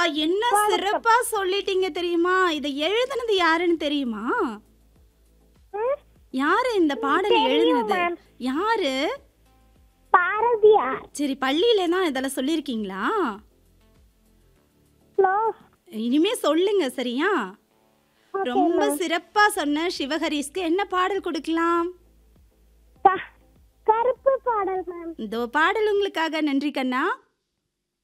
என்ன சிறப்பா சொல்லிட்டீங்க தெரியுமா இதை எழுதுனது யாருன்னு தெரியுமா ம், யாரு இந்த பாடலை எழுதுனது ma'am. யாரு பாரதியார் சரி பள்ளியில தான் இதெல்லாம் சொல்லியிருக்கீங்களா ஹலோ இனிமே சொல்லுங்க சரியா ரொம்ப சிறப்பா சொன்ன சிவஹரிஸ்க்கு என்ன பாடல் கொடுக்கலாம் க- கருப்பு பாடல் மேம் இந்த பாடல் உங்களுக்காக நன்றி கண்ணா